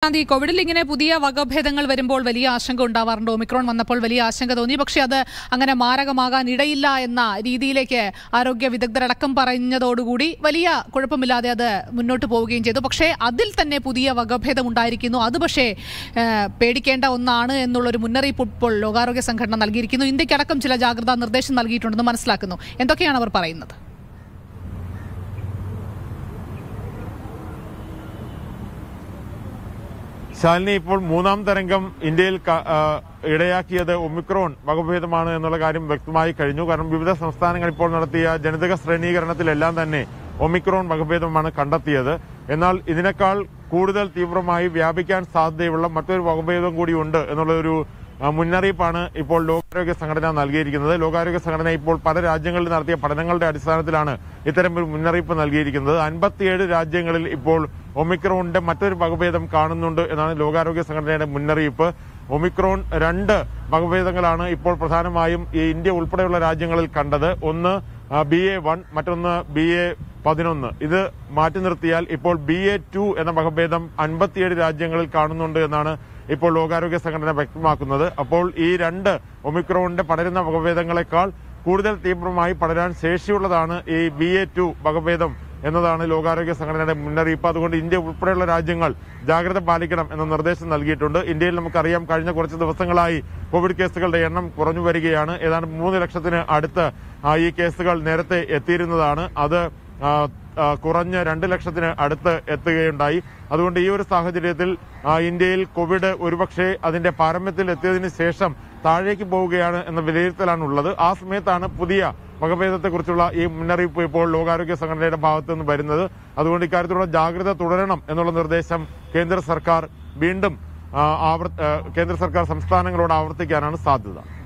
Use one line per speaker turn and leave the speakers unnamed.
പ്രശാന്ത് ഈ കോവിഡിൽ ഇങ്ങനെ പുതിയ വകഭേദങ്ങൾ വരുമ്പോൾ വലിയ ആശങ്ക ഉണ്ടാവാറുണ്ട് ഒമിക്രോൺ വന്നപ്പോൾ വലിയ ആശങ്ക തോന്നി പക്ഷേ അത് അങ്ങനെ മാരകമാകാൻ ഇടയില്ല എന്ന രീതിയിലേക്ക് ആരോഗ്യ വിദഗ്ധരടക്കം പറഞ്ഞതോടുകൂടി വലിയ കുഴപ്പമില്ലാതെ അത് മുന്നോട്ട് പോവുകയും ചെയ്തു പക്ഷേ അതിൽ തന്നെ പുതിയ വകഭേദം ഉണ്ടായിരിക്കുന്നു അത് പക്ഷേ ഏഹ്, പേടിക്കേണ്ട ഒന്നാണ് എന്നുള്ളൊരു മുന്നറിയിപ്പ് ഇപ്പോൾ ലോകാരോഗ്യ സംഘടന നൽകിയിരിക്കുന്നു ഇന്ത്യക്കടക്കം ചില ജാഗ്രതാ നിർദ്ദേശം നൽകിയിട്ടുണ്ടെന്ന് മനസ്സിലാക്കുന്നു എന്തൊക്കെയാണ് അവർ പറയുന്നത്
ശാലിനി ഇപ്പോൾ മൂന്നാം തരംഗം ഇന്ത്യയിൽ ക- ആ, ഇടയാക്കിയത് ഒമിക്രോൺ വകഭേദമാണ് എന്നുള്ള കാര്യം വ്യക്തമായി കഴിഞ്ഞു കാരണം വിവിധ സംസ്ഥാനങ്ങൾ ഇപ്പോൾ നടത്തിയ ജനിതക ശ്രേണീകരണത്തിലെല്ലാം തന്നെ ഒമിക്രോൺ വകഭേദമാണ് കണ്ടെത്തിയത് എന്നാൽ ഇതിനേക്കാൾ കൂടുതൽ തീവ്രമായി വ്യാപിക്കാൻ സാധ്യതയുള്ള മറ്റൊരു വകഭേദം കൂടിയുണ്ട് എന്നുള്ളൊരു ആ, മുന്നറിയിപ്പാണ് ഇപ്പോൾ ലോകാരോഗ്യ സംഘടന നൽകിയിരിക്കുന്നത് ലോകാരോഗ്യ സംഘടന ഇപ്പോൾ പല രാജ്യങ്ങളിൽ നടത്തിയ പഠനങ്ങളുടെ അടിസ്ഥാനത്തിലാണ് ഇത്തരം ഒരു മുന്നറിയിപ്പ് നൽകിയിരിക്കുന്നത് അൻപത്തിയേഴ് രാജ്യങ്ങളിൽ ഇപ്പോൾ ഒമിക്രോണിന്റെ മറ്റൊരു വകഭേദം കാണുന്നുണ്ട് എന്നാണ് ലോകാരോഗ്യ സംഘടനയുടെ മുന്നറിയിപ്പ് ഒമിക്രോൺ രണ്ട് വകഭേദങ്ങളാണ് ഇപ്പോൾ പ്രധാനമായും ഈ ഇന്ത്യ ഉൾപ്പെടെയുള്ള രാജ്യങ്ങളിൽ കണ്ടത് ഒന്ന് ബി എ വൺ മറ്റൊന്ന് ബി എ പതിനൊന്ന് ഇത് മാറ്റി നിർത്തിയാൽ ഇപ്പോൾ ബി എ ടു എന്ന വകഭേദം അൻപത്തിയേഴ് രാജ്യങ്ങളിൽ കാണുന്നുണ്ട് എന്നാണ് ഇപ്പോൾ ലോകാരോഗ്യ സംഘടന വ്യക്തമാക്കുന്നത് അപ്പോൾ ഈ രണ്ട് ഒമിക്രോണിന്റെ പടരുന്ന വകഭേദങ്ങളെക്കാൾ കൂടുതൽ തീവ്രമായി പടരാൻ ശേഷിയുള്ളതാണ് ഈ ബി എ ടു വകഭേദം എന്നതാണ് ലോകാരോഗ്യ സംഘടനയുടെ മുന്നറിയിപ്പ് അതുകൊണ്ട് ഇന്ത്യ ഉൾപ്പെടെയുള്ള രാജ്യങ്ങൾ ജാഗ്രത പാലിക്കണം എന്ന നിർദ്ദേശം നൽകിയിട്ടുണ്ട് ഇന്ത്യയിൽ നമുക്കറിയാം കഴിഞ്ഞ കുറച്ച് ദിവസങ്ങളായി കോവിഡ് കേസുകളുടെ എണ്ണം കുറഞ്ഞു വരികയാണ് ഏതാണ്ട് മൂന്ന് ലക്ഷത്തിന് അടുത്ത് ആ, ഈ കേസുകൾ നേരത്തെ എത്തിയിരുന്നതാണ് അത് ആ, ആ, കുറഞ്ഞ് രണ്ട് ലക്ഷത്തിന് അടുത്ത് എത്തുകയുണ്ടായി അതുകൊണ്ട് ഈ ഒരു സാഹചര്യത്തിൽ ആ, ഇന്ത്യയിൽ കോവിഡ് ഒരുപക്ഷെ അതിന്റെ പാരമ്യത്തിൽ എത്തിയതിനു ശേഷം താഴേക്ക് പോവുകയാണ് എന്ന വിലയിരുത്തലാണ് ഉള്ളത് ആ സമയത്താണ് പുതിയ വകഭേദത്തെക്കുറിച്ചുള്ള ഈ മുന്നറിയിപ്പ് ഇപ്പോൾ ലോകാരോഗ്യ സംഘടനയുടെ ഭാഗത്തു നിന്ന് വരുന്നത് അതുകൊണ്ട് ഇക്കാര്യത്തിലുള്ള ജാഗ്രത തുടരണം എന്നുള്ള നിർദ്ദേശം കേന്ദ്ര സർക്കാർ വീണ്ടും ആ, ആവർ- ആ, കേന്ദ്ര സർക്കാർ സംസ്ഥാനങ്ങളോട് ആവർത്തിക്കാനാണ് സാധ്യത